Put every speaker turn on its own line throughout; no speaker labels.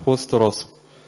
في وسط راسه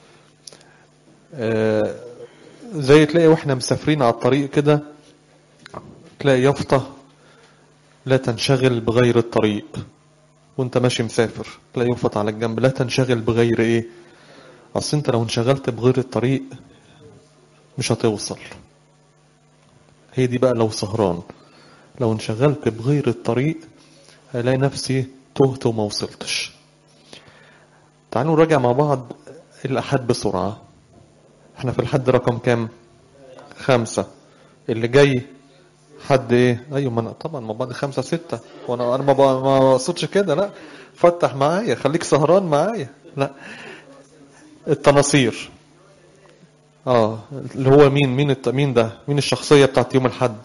آه زي تلاقي واحنا مسافرين على الطريق كده تلاقي يافطة لا تنشغل بغير الطريق وانت ماشي مسافر تلاقي يافطة على الجنب لا تنشغل بغير ايه اصل انت لو انشغلت بغير الطريق مش هتوصل هي دي بقى لو سهران لو انشغلت بغير الطريق هلاقي نفسي تهت وما وصلتش تعالوا نراجع مع بعض الأحد بسرعة احنا في الحد رقم كام خمسة اللي جاي حد ايه ايوه ما أنا طبعا ما بعد خمسة ستة وانا انا ما ب- ما اقصدش كده لا فتح معايا خليك سهران معايا لا التناصير اه اللي هو مين مين الت... مين ده مين الشخصية بتاعت يوم الحد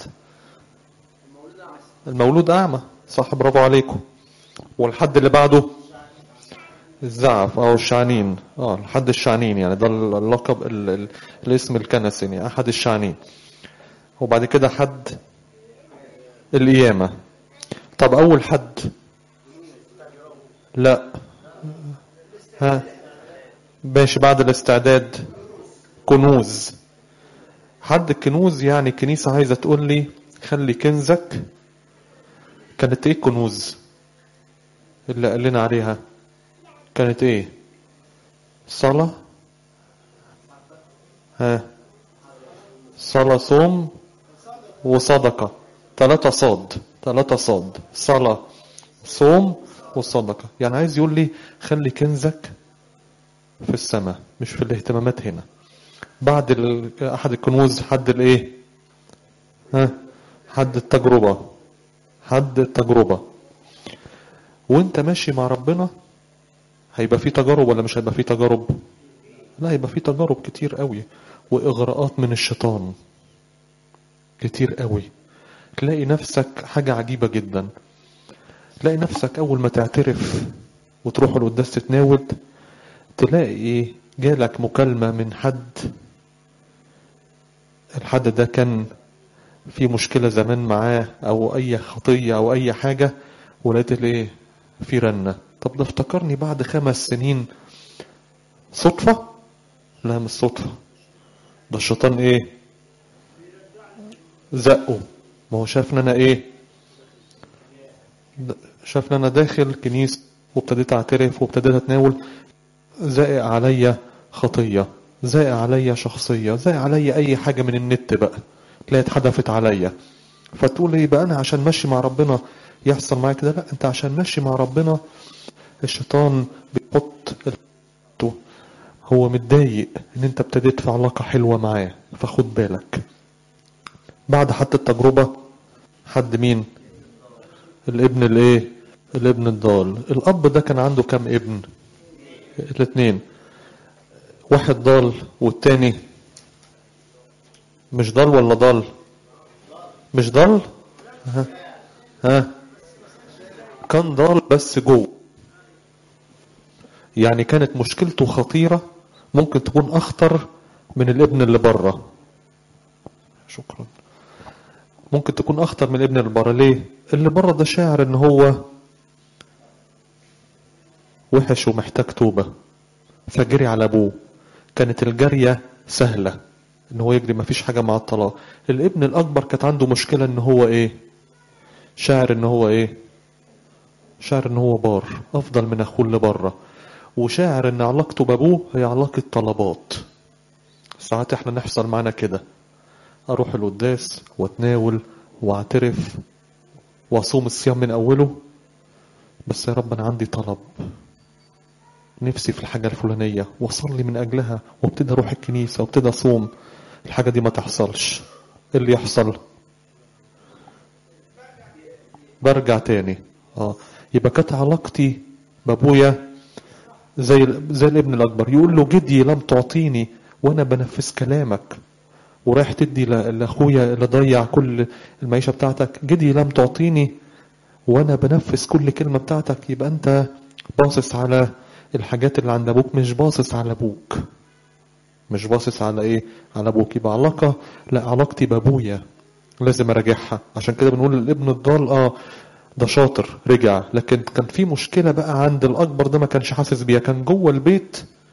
المولود أعمى صح برافو عليكم والحد اللي بعده الزعف أو الشعنين اه الحد الشعنين يعني ده اللقب ال... ال... الاسم الكنسي يعني أحد الشعنين وبعد كده حد القيامة طب أول حد لا ها ماشي بعد الاستعداد كنوز حد الكنوز يعني الكنيسة عايزة تقول لي خلي كنزك كانت ايه كنوز اللي قال لنا عليها كانت ايه صلاة ها صلاة صوم وصدقة ثلاثة صاد ثلاثة صاد صلاة صوم وصدقة يعني عايز يقول لي خلي كنزك في السماء مش في الاهتمامات هنا بعد ال... احد الكنوز حد الايه ها حد التجربة حد التجربة وانت ماشي مع ربنا هيبقى في تجارب ولا مش هيبقى في تجارب لا هيبقى في تجارب كتير قوي واغراءات من الشيطان كتير قوي تلاقي نفسك حاجة عجيبة جدا تلاقي نفسك اول ما تعترف وتروح القداس تتناول تلاقي جالك مكالمة من حد الحد ده كان في مشكلة زمان معاه او اي خطية او اي حاجة ولقيت الايه في رنة طب ده افتكرني بعد خمس سنين صدفة لا مش صدفة ده الشيطان ايه زقه ما هو شاف ان انا ايه شاف ان انا داخل كنيسة وابتديت اعترف وابتديت اتناول زائق عليا خطية زائق عليا شخصية زائق عليا اي حاجة من النت بقى تلاقي اتحدفت عليا فتقول ايه بقى انا عشان ماشي مع ربنا يحصل معايا كده لا انت عشان ماشي مع ربنا الشيطان بيحط هو متضايق ان انت ابتديت في علاقة حلوة معاه فخد بالك بعد حتى التجربة حد مين الابن الايه الابن الضال الاب ده كان عنده كام ابن الاثنين واحد ضال والتاني مش ضال ولا ضال مش ضال ها ها كان ضال بس جوه يعني كانت مشكلته خطيرة ممكن تكون أخطر من الابن اللي بره شكرا ممكن تكون أخطر من الابن اللي بره ليه اللي بره ده شاعر ان هو وحش ومحتاج توبة فجري على ابوه كانت الجارية سهلة ان هو يجري مفيش حاجة مع الطلاق الابن الاكبر كانت عنده مشكلة ان هو ايه شاعر ان هو ايه شاعر ان هو بار افضل من اخوه اللي بره وشاعر ان علاقته بابوه هي علاقة طلبات ساعات احنا نحصل معنا كده اروح القداس واتناول واعترف واصوم الصيام من اوله بس يا رب انا عندي طلب نفسي في الحاجة الفلانية واصلي من اجلها وابتدي اروح الكنيسة وابتدي اصوم الحاجة دي ما تحصلش ايه اللي يحصل برجع تاني اه يبقى كانت علاقتي بابويا زي زي الابن الاكبر يقول له جدي لم تعطيني وانا بنفذ كلامك ورايح تدي لاخويا اللي ضيع كل المعيشه بتاعتك جدي لم تعطيني وانا بنفذ كل كلمه بتاعتك يبقى انت باصص على الحاجات اللي عند ابوك مش باصص على ابوك مش باصص على ايه على ابوك يبقى علاقه لا علاقتي بابويا لازم اراجعها عشان كده بنقول الابن الضال اه ده شاطر رجع لكن كان في مشكلة بقى عند الأكبر ده ما كانش حاسس بيها كان جوه البيت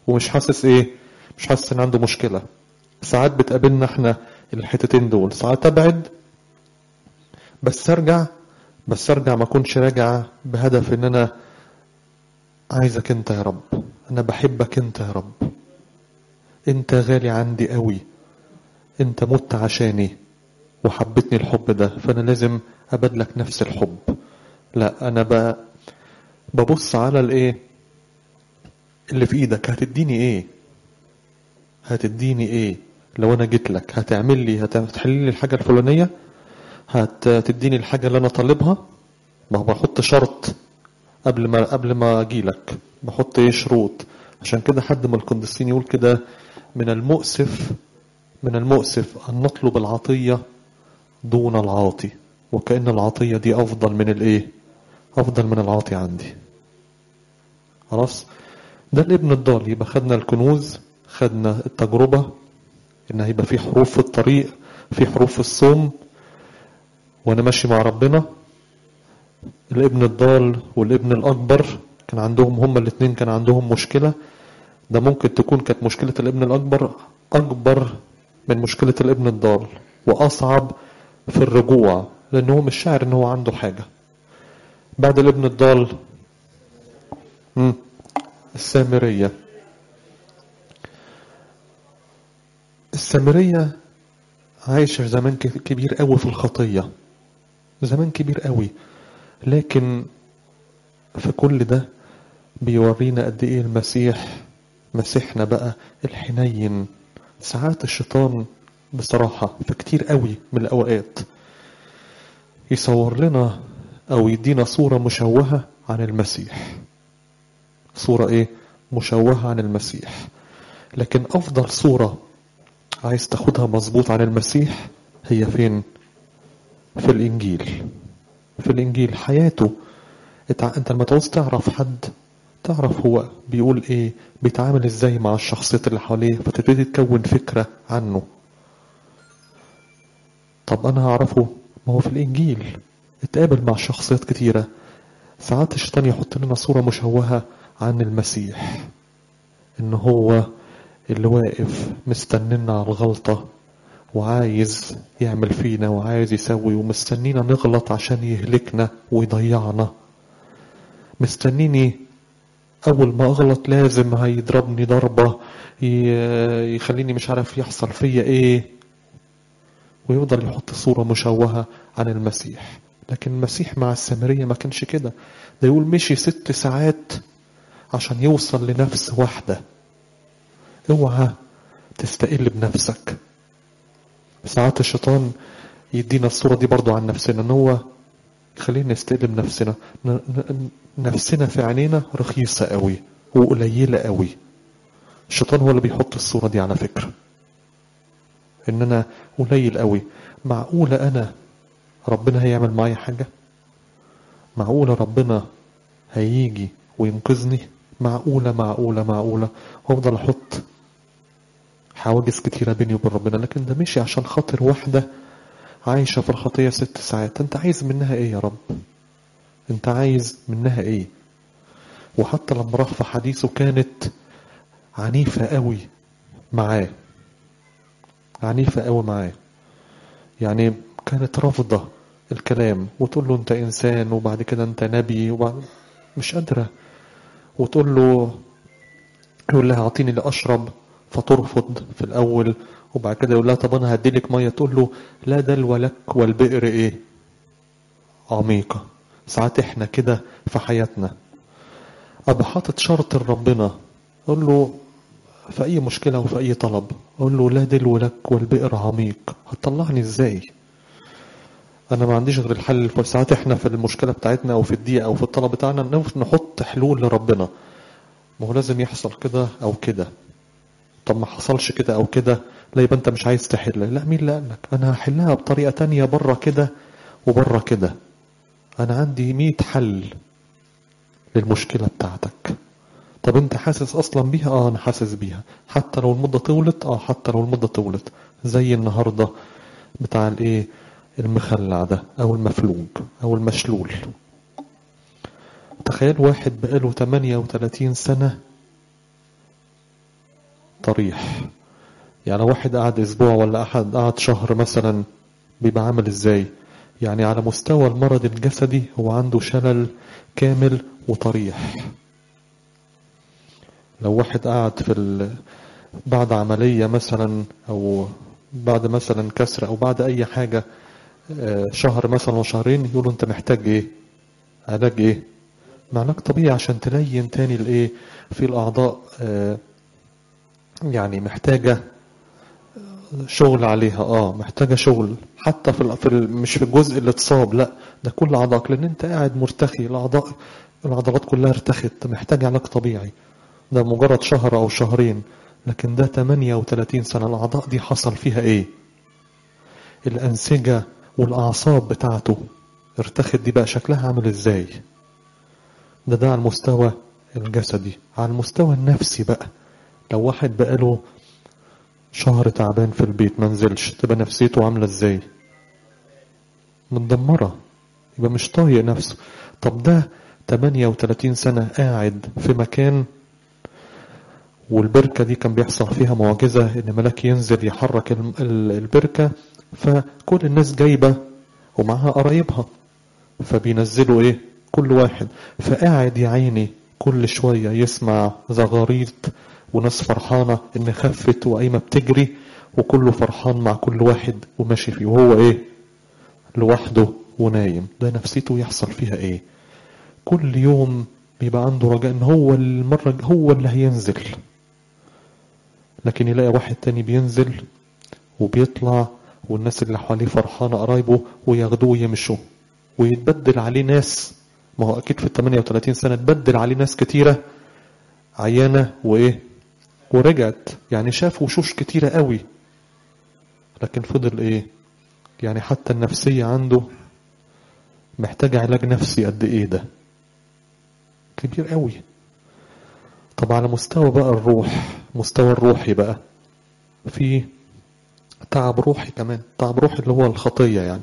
ومش حاسس ايه مش حاسس ان عنده مشكلة ساعات بتقابلنا احنا الحتتين دول ساعات ابعد بس ارجع بس ارجع ما اكونش راجع بهدف ان انا عايزك انت يا رب انا بحبك انت يا رب انت غالي عندي قوي انت مت عشاني وحبتني الحب ده فانا لازم ابادلك نفس الحب لا انا ب... ببص على الايه اللي في ايدك هتديني ايه هتديني ايه لو انا جيت لك هتعمل لي هتحل لي الحاجه الفلانيه هتديني الحاجه اللي انا طالبها ما هو بحط شرط قبل ما قبل ما اجي لك بحط ايه شروط عشان كده حد من القديسين يقول كده من المؤسف من المؤسف ان نطلب العطيه دون العاطي وكأن العطية دي أفضل من الإيه؟ أفضل من العاطي عندي. خلاص؟ ده الابن الضال يبقى خدنا الكنوز خدنا التجربة إن هيبقى في حروف في الطريق في حروف في الصوم وأنا ماشي مع ربنا الابن الضال والابن الأكبر كان عندهم هما الاتنين كان عندهم مشكلة ده ممكن تكون كانت مشكلة الابن الأكبر أكبر من مشكلة الابن الضال وأصعب في الرجوع لأنه هو مش شاعر إن هو عنده حاجة بعد الابن الضال مم. السامرية السامرية عايشة زمان كبير قوي في الخطية زمان كبير قوي لكن في كل ده بيورينا قد ايه المسيح مسيحنا بقى الحنين ساعات الشيطان بصراحة في كتير قوي من الأوقات يصور لنا أو يدينا صورة مشوهة عن المسيح صورة إيه؟ مشوهة عن المسيح لكن أفضل صورة عايز تاخدها مظبوط عن المسيح هي فين؟ في الإنجيل في الإنجيل حياته أنت لما تعوز تعرف حد تعرف هو بيقول إيه بيتعامل إزاي مع الشخصيات اللي حواليه فتبتدي تكون فكرة عنه طب أنا هعرفه ما هو في الإنجيل اتقابل مع شخصيات كتيرة ساعات الشيطان يحط لنا صورة مشوهة عن المسيح إن هو اللي واقف مستنينا على الغلطة وعايز يعمل فينا وعايز يسوي ومستنينا نغلط عشان يهلكنا ويضيعنا مستنيني أول ما أغلط لازم هيضربني ضربة يخليني مش عارف يحصل فيا إيه ويفضل يحط صورة مشوهة عن المسيح لكن المسيح مع السامرية ما كانش كده ده يقول مشي ست ساعات عشان يوصل لنفس واحدة اوعى تستقل بنفسك ساعات الشيطان يدينا الصورة دي برضو عن نفسنا ان هو يخلينا نستقل بنفسنا نفسنا في عينينا رخيصة قوي وقليلة قوي الشيطان هو اللي بيحط الصورة دي على فكرة ان انا قليل قوي معقولة انا ربنا هيعمل معايا حاجة معقولة ربنا هيجي وينقذني معقولة معقولة معقولة وافضل احط حواجز كتيرة بيني وبين ربنا لكن ده مشي عشان خاطر واحدة عايشة في الخطية ست ساعات انت عايز منها ايه يا رب انت عايز منها ايه وحتى لما راح في حديثه كانت عنيفة قوي معاه عنيفة قوي معاه يعني كانت رافضة الكلام وتقول له انت انسان وبعد كده انت نبي وبعد مش قادرة وتقول له يقول لها اعطيني لاشرب فترفض في الاول وبعد كده يقول لها طب انا هديلك ميه تقول له لا دلو لك والبئر ايه عميقة ساعات احنا كده في حياتنا ابقى حاطط شرط لربنا اقول له في اي مشكلة وفي اي طلب اقول له لا دلو لك والبئر عميق هتطلعني ازاي انا ما عنديش غير الحل ساعات احنا في المشكلة بتاعتنا او في الدقيقة او في الطلب بتاعنا نحط حلول لربنا ما هو لازم يحصل كده او كده طب ما حصلش كده او كده لا يبقى انت مش عايز تحل لا مين اللي قال لك انا هحلها بطريقة تانية بره كده وبره كده انا عندي مية حل للمشكلة بتاعتك طب انت حاسس اصلا بيها اه انا حاسس بيها حتى لو المدة طولت اه حتى لو المدة طولت زي النهاردة بتاع الايه المخلع ده او المفلوج او المشلول تخيل واحد بقاله 38 سنة طريح يعني لو واحد قعد اسبوع ولا احد قعد شهر مثلا بيبقى عامل ازاي يعني على مستوى المرض الجسدي هو عنده شلل كامل وطريح لو واحد قعد في ال... بعد عملية مثلا او بعد مثلا كسر او بعد اي حاجة آه، شهر مثلا وشهرين يقولوا انت محتاج ايه علاج ايه علاج طبيعي عشان تلين تاني الايه في الاعضاء آه، يعني محتاجة شغل عليها اه محتاجة شغل حتى في, ال- في ال- مش في الجزء اللي اتصاب لا ده كل اعضائك لان انت قاعد مرتخي الاعضاء العضلات كلها ارتخت محتاج علاج طبيعي ده مجرد شهر او شهرين لكن ده 38 سنة الاعضاء دي حصل فيها ايه الانسجة والاعصاب بتاعته ارتخت دي بقى شكلها عامل ازاي ده ده على المستوى الجسدي على المستوى النفسي بقى لو واحد بقاله شهر تعبان في البيت ما نزلش تبقى نفسيته عاملة ازاي متدمرة يبقى مش طايق نفسه طب ده 38 سنة قاعد في مكان والبركة دي كان بيحصل فيها معجزة ان ملاك ينزل يحرك الم- ال- البركة فكل الناس جايبة ومعها قرايبها فبينزلوا ايه كل واحد فقاعد يا عيني كل شوية يسمع زغاريط وناس فرحانة ان خفت وقايمة بتجري وكله فرحان مع كل واحد وماشي فيه وهو ايه لوحده ونايم ده نفسيته يحصل فيها ايه كل يوم بيبقى عنده رجاء ان هو المرة هو اللي هينزل لكن يلاقي واحد تاني بينزل وبيطلع والناس اللي حواليه فرحانة قرايبه وياخدوه ويمشوا ويتبدل عليه ناس ما هو اكيد في ال 38 سنة اتبدل عليه ناس كتيرة عيانة وايه ورجعت يعني شاف وشوش كتيرة قوي لكن فضل ايه يعني حتى النفسية عنده محتاج علاج نفسي قد ايه ده كبير قوي طب على مستوى بقى الروح مستوى الروحي بقى في تعب روحي كمان تعب روحي اللي هو الخطية يعني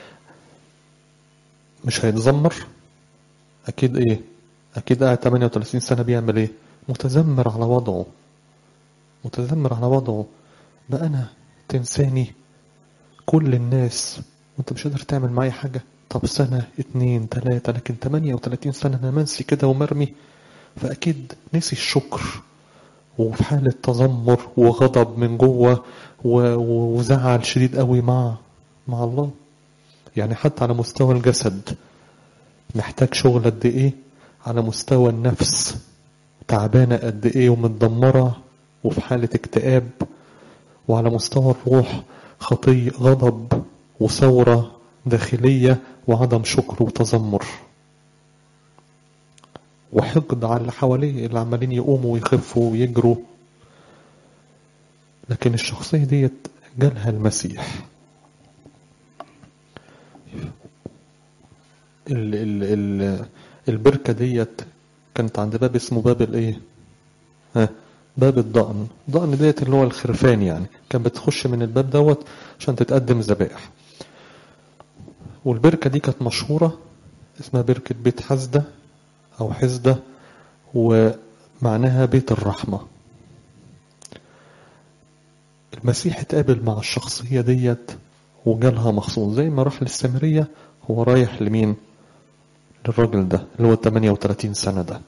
مش هيتذمر اكيد ايه اكيد قاعد 38 سنة بيعمل ايه متذمر على وضعه متذمر على وضعه بقى انا تنساني كل الناس وانت مش قادر تعمل معايا حاجة طب سنة اتنين تلاتة لكن 38 سنة انا منسي كده ومرمي فاكيد نسي الشكر وفي حالة تذمر وغضب من جوه و- و- وزعل شديد قوي مع مع الله يعني حتى على مستوى الجسد محتاج شغل قد ايه على مستوى النفس تعبانة قد ايه ومتدمرة وفي حالة اكتئاب وعلى مستوى الروح خطي غضب وثورة داخلية وعدم شكر وتذمر وحقد على اللي حواليه اللي عمالين يقوموا ويخفوا ويجروا لكن الشخصية ديت جالها المسيح ال ال ال البركة ديت كانت عند باب اسمه باب الايه ها باب الضأن الضأن ديت اللي هو الخرفان يعني كان بتخش من الباب دوت عشان تتقدم ذبائح والبركة دي كانت مشهورة اسمها بركة بيت حزدة أو حزدة ومعناها بيت الرحمة المسيح اتقابل مع الشخصية ديت وجالها مخصوص زي ما راح للسامرية هو رايح لمين للراجل ده اللي هو 38 سنة ده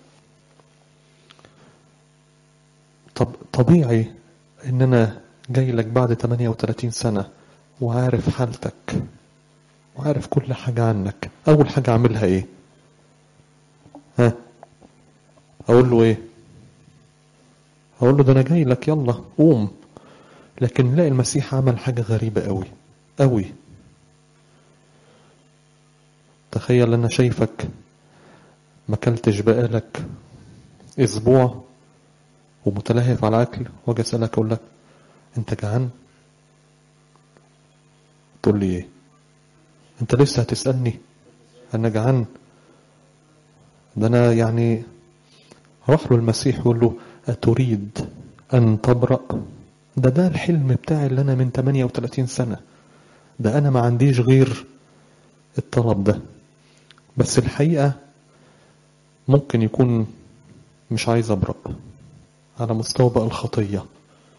طب طبيعي ان انا جاي لك بعد 38 سنة وعارف حالتك وعارف كل حاجة عنك اول حاجة اعملها ايه ها اقول له ايه اقول له ده انا جاي لك يلا قوم لكن نلاقي المسيح عمل حاجة غريبة قوي قوي تخيل انا شايفك ما اكلتش بقالك اسبوع ومتلهف على اكل واجي اسالك اقول لك انت جعان تقول لي ايه انت لسه هتسالني انا جعان ده انا يعني راح له المسيح يقول له اتريد ان تبرأ ده ده الحلم بتاعي اللي انا من 38 سنة ده انا ما عنديش غير الطلب ده بس الحقيقة ممكن يكون مش عايز ابرأ على مستوى بقى الخطية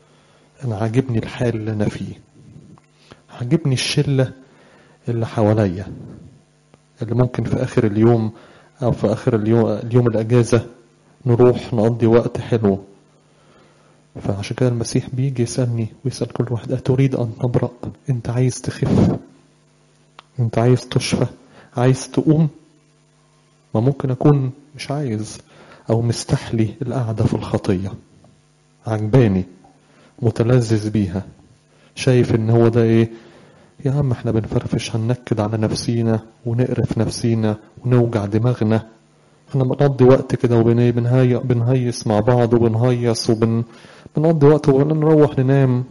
أنا عاجبني الحال اللي أنا فيه عاجبني الشلة اللي حواليا اللي ممكن في آخر اليوم أو في آخر اليوم, اليوم الأجازة نروح نقضي وقت حلو فعشان كده المسيح بيجي يسألني ويسأل كل واحد أتريد أن تبرأ أنت عايز تخف أنت عايز تشفى عايز تقوم ما ممكن أكون مش عايز أو مستحلي القعدة في الخطية عجباني متلذذ بيها شايف ان هو ده ايه يا عم احنا بنفرفش هننكد على نفسينا ونقرف نفسينا ونوجع دماغنا احنا بنقضي وقت كده وبن بنهي... بنهيس مع بعض وبنهيص وبن بنقضي وقت ونروح ننام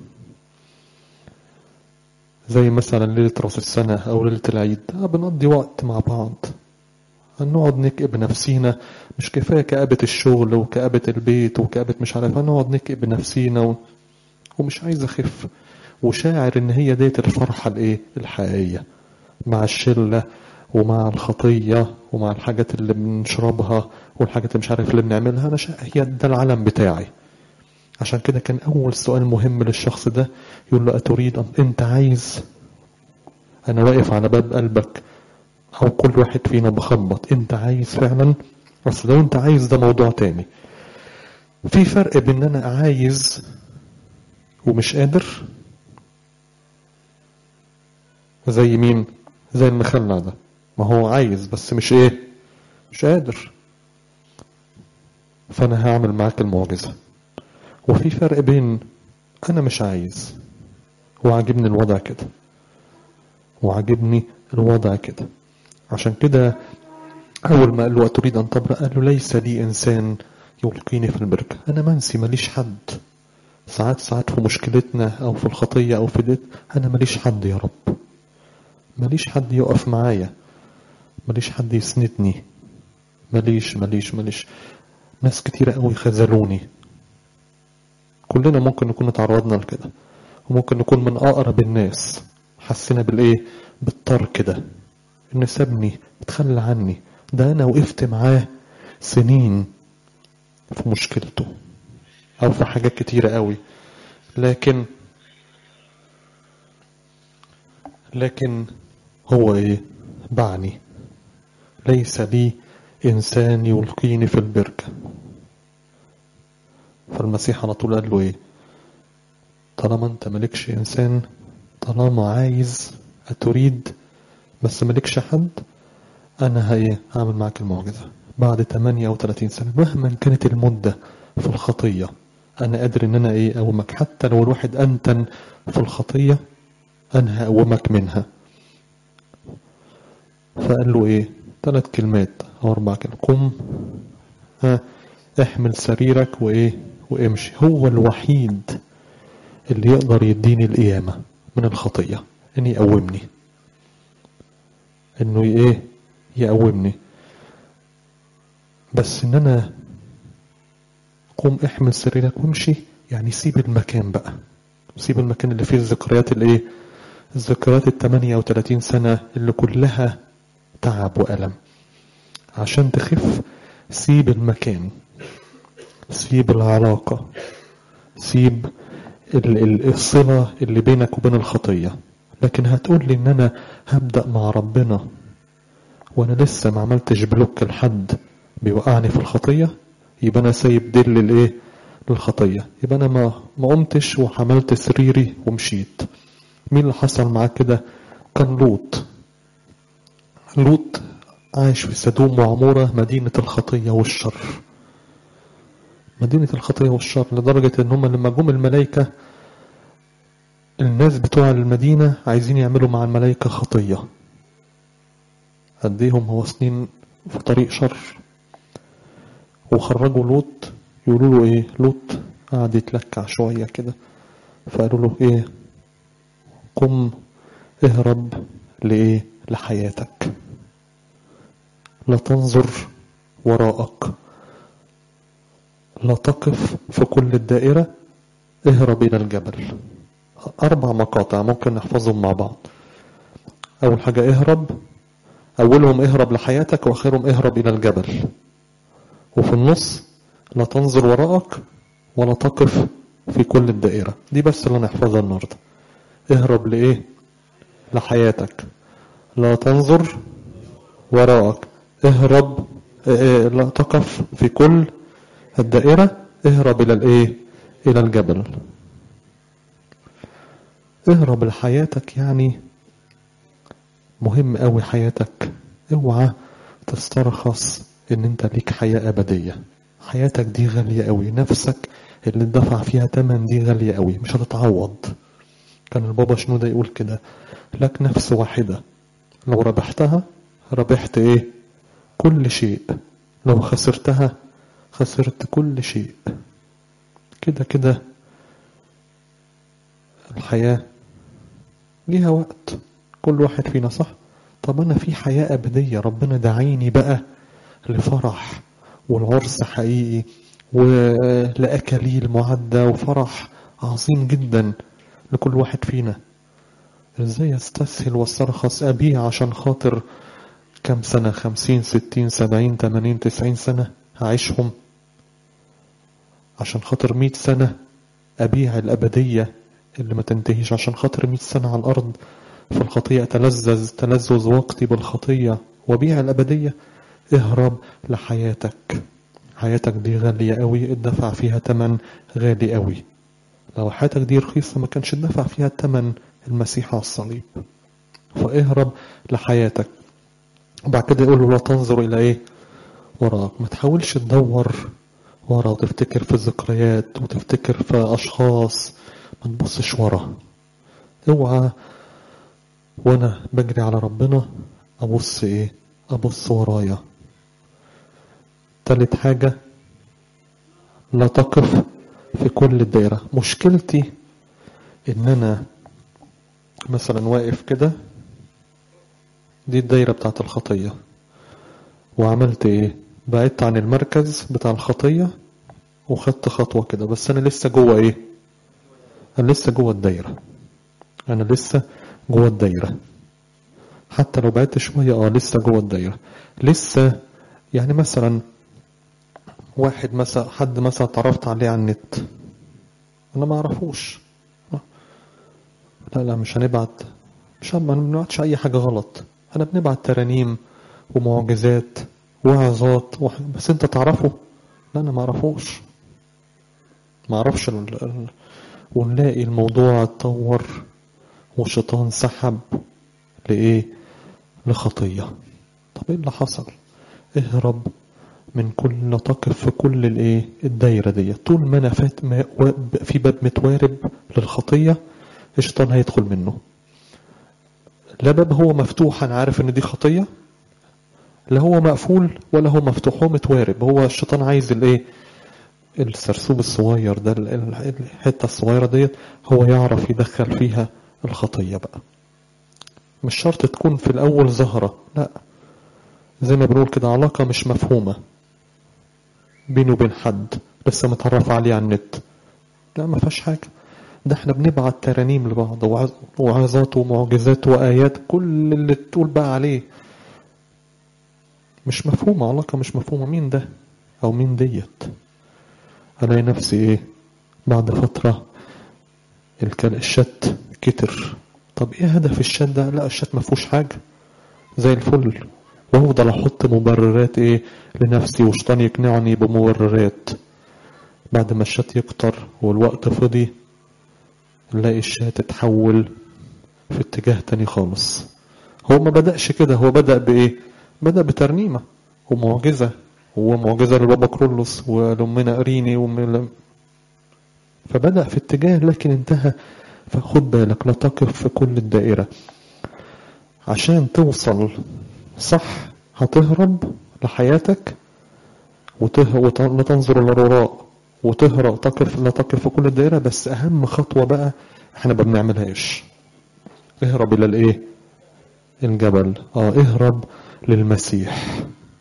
زي مثلا ليلة راس السنة أو ليلة العيد آه بنقضي وقت مع بعض هنقعد نكئب نفسينا مش كفاية كآبة الشغل وكآبة البيت وكآبة مش عارف هنقعد نكئب نفسينا و... ومش عايز أخف وشاعر إن هي ديت الفرحة الإيه الحقيقية مع الشلة ومع الخطية ومع الحاجات اللي بنشربها والحاجات اللي مش عارف اللي بنعملها أنا شا... هي ده العالم بتاعي عشان كده كان أول سؤال مهم للشخص ده يقول له أتريد أن أنت عايز أنا واقف على باب قلبك أو كل واحد فينا بخبط أنت عايز فعلا بس لو أنت عايز ده موضوع تاني في فرق بين أنا عايز ومش قادر زي مين زي المخلع ده ما هو عايز بس مش ايه مش قادر فانا هعمل معاك المعجزة وفي فرق بين انا مش عايز وعاجبني الوضع كده وعاجبني الوضع كده عشان كده اول ما قال له اتريد ان تبرأ قال له ليس لي انسان يلقيني في البركة انا منسي ماليش حد ساعات ساعات في مشكلتنا او في الخطية او في البيت انا ماليش حد يا رب ماليش حد يقف معايا ماليش حد يسندني ماليش ماليش ماليش ناس كتيرة قوي خذلوني كلنا ممكن نكون اتعرضنا لكده وممكن نكون من اقرب الناس حسينا بالايه بالترك ده ان سابني اتخلى عني ده انا وقفت معاه سنين في مشكلته او في حاجات كتيرة قوي لكن لكن هو ايه باعني ليس لي انسان يلقيني في البركة فالمسيح على طول قال له ايه طالما انت مالكش انسان طالما عايز اتريد بس مالكش حد انا هي هعمل معاك المعجزة بعد 38 سنة مهما كانت المدة في الخطية انا قادر ان انا ايه اقومك حتى لو الواحد انتن في الخطية انا هقومك منها فقال له ايه ثلاث كلمات او اربع كلمات قم ها احمل سريرك وايه وامشي هو الوحيد اللي يقدر يديني القيامة من الخطية ان يقومني انه ايه يقومني بس ان انا قوم احمل سريرك وامشي يعني سيب المكان بقى سيب المكان اللي فيه الذكريات الايه الذكريات ال 38 سنة اللي كلها تعب وألم عشان تخف سيب المكان سيب العلاقة سيب الصلة اللي بينك وبين الخطية لكن هتقول لي ان انا هبدأ مع ربنا وانا لسه ما عملتش بلوك لحد بيوقعني في الخطية يبقى انا سايب دل للايه للخطية يبقى انا ما ما قمتش وحملت سريري ومشيت مين اللي حصل معاه كده كان لوط لوط عايش في سدوم وعمورة مدينة الخطية والشر مدينة الخطية والشر لدرجة ان هم لما جم الملائكة الناس بتوع المدينة عايزين يعملوا مع الملائكة خطية قديهم هو سنين في طريق شر وخرجوا لوط يقولوا له ايه لوط قعد يتلكع شوية كده فقالوا له ايه قم اهرب لايه لحياتك لا تنظر وراءك لا تقف في كل الدائرة اهرب إلى الجبل أربع مقاطع ممكن نحفظهم مع بعض أول حاجة اهرب أولهم اهرب لحياتك وآخرهم اهرب إلى الجبل وفي النص لا تنظر وراءك ولا تقف في كل الدائرة دي بس اللي نحفظها النهاردة اهرب لإيه لحياتك لا تنظر وراءك اهرب اه لا تقف في كل الدائرة اهرب إلى الإيه إلى الجبل اهرب لحياتك يعني مهم قوي حياتك اوعى تسترخص ان انت ليك حياة ابدية حياتك دي غالية قوي نفسك اللي اتدفع فيها تمن دي غالية قوي مش هتتعوض كان البابا شنودة يقول كده لك نفس واحدة لو ربحتها ربحت ايه كل شيء لو خسرتها خسرت كل شيء كده كده الحياة ليها وقت كل واحد فينا صح طب أنا في حياة أبدية ربنا دعيني بقى لفرح والعرس حقيقي ولأكاليل معدة وفرح عظيم جدا لكل واحد فينا ازاي استسهل واسترخص أبيع عشان خاطر كم سنة خمسين ستين سبعين تمانين تسعين سنة هعيشهم عشان خاطر مئة سنة أبيع الأبدية اللي ما تنتهيش عشان خاطر مئة سنة على الأرض في الخطية تلذذ تلذذ وقتي بالخطية وبيع الأبدية اهرب لحياتك حياتك دي غالية قوي اتدفع فيها تمن غالي قوي لو حياتك دي رخيصة ما كانش اتدفع فيها تمن المسيح على الصليب فاهرب لحياتك وبعد كده يقول له لا تنظر إلى إيه وراك ما تحاولش تدور ورا وتفتكر في ذكريات وتفتكر في أشخاص ما تبصش ورا اوعى وانا بجري على ربنا ابص ايه ابص ورايا تالت حاجة لا تقف في كل الدائرة مشكلتي ان انا مثلا واقف كده دي الدايرة بتاعت الخطية وعملت ايه بعدت عن المركز بتاع الخطية وخدت خطوة كده بس انا لسه جوه ايه انا لسه جوه الدايرة انا لسه جوه الدايرة حتى لو بعدت شوية اه لسه جوه الدايرة لسه يعني مثلا واحد مثلا حد مثلا اتعرفت عليه على النت انا ما اعرفوش لا لا مش هنبعت مش ما بنبعتش اي حاجة غلط انا بنبعت ترانيم ومعجزات وعظات وح... بس انت تعرفه لا انا ما اعرفوش ما اعرفش ال... ال... ونلاقي الموضوع اتطور والشيطان سحب لإيه لخطية طب ايه اللي حصل اهرب من كل تقف في كل الايه الدايرة دي طول ما انا فات ما في باب متوارب للخطية الشيطان هيدخل منه لا باب هو مفتوح انا عارف ان دي خطية لا هو مقفول ولا هو مفتوح هو متوارب هو الشيطان عايز الايه السرسوب الصغير ده الحتة الصغيرة ديت هو يعرف يدخل فيها الخطية بقى مش شرط تكون في الأول ظاهرة لا زي ما بنقول كده علاقة مش مفهومة بيني وبين حد لسه متعرف عليه على النت لا ما فيهاش حاجة ده احنا بنبعت ترانيم لبعض وعظات ومعجزات وآيات كل اللي تقول بقى عليه مش مفهومة علاقة مش مفهومة مين ده أو مين ديت ألاقي نفسي إيه بعد فترة الشت كتر طب إيه هدف الشت ده لا الشت ما فيهوش حاجة زي الفل وأفضل أحط مبررات إيه لنفسي وشيطان يقنعني بمبررات بعد ما الشت يكتر والوقت فضي نلاقي الشات اتحول في اتجاه تاني خالص هو ما بدأش كده هو بدأ بإيه بدأ بترنيمة ومعجزة هو معجزة لبابا كرولوس ولأمنا أريني ومن فبدأ في اتجاه لكن انتهى فخد بالك لا تقف في كل الدائرة عشان توصل صح هتهرب لحياتك وته... ولا تنظر للوراء وتهرب تقف لا تقف في كل الدائرة بس أهم خطوة بقى احنا ما بنعملهاش اهرب إلى الإيه الجبل اه اهرب للمسيح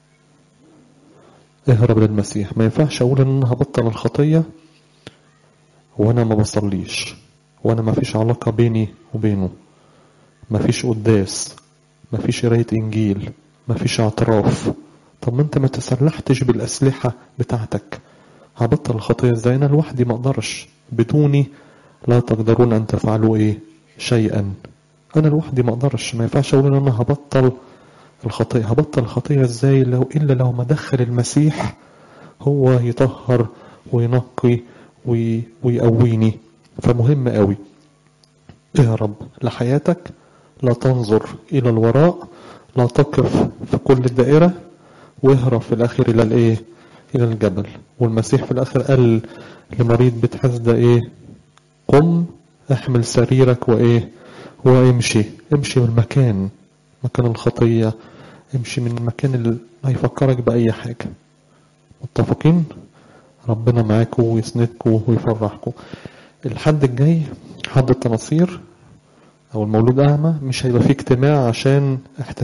اهرب للمسيح ما ينفعش اقول ان انا هبطل الخطية وانا ما بصليش وانا ما فيش علاقة بيني وبينه ما فيش قداس ما فيش قراية انجيل ما فيش اعتراف طب ما انت ما تسلحتش بالاسلحة بتاعتك هبطل الخطية ازاي انا لوحدي ما اقدرش بدوني لا تقدرون أن تفعلوا إيه شيئا أنا لوحدي ما أقدرش ما ينفعش أقول إن أنا هبطل الخطية هبطل الخطية إزاي لو إلا لو ما دخل المسيح هو يطهر وينقي وي ويقويني فمهم قوي اهرب لحياتك لا تنظر إلى الوراء لا تقف في كل الدائرة واهرب في الآخر إلى الإيه إلى الجبل والمسيح في الآخر قال لمريض بيت حسدة إيه قم احمل سريرك وإيه وامشي امشي من المكان مكان الخطية امشي من المكان اللي هيفكرك بأي حاجة متفقين ربنا معاكم ويسندكم ويفرحكم الحد الجاي حد التناصير او المولود اعمى مش هيبقى فيه اجتماع عشان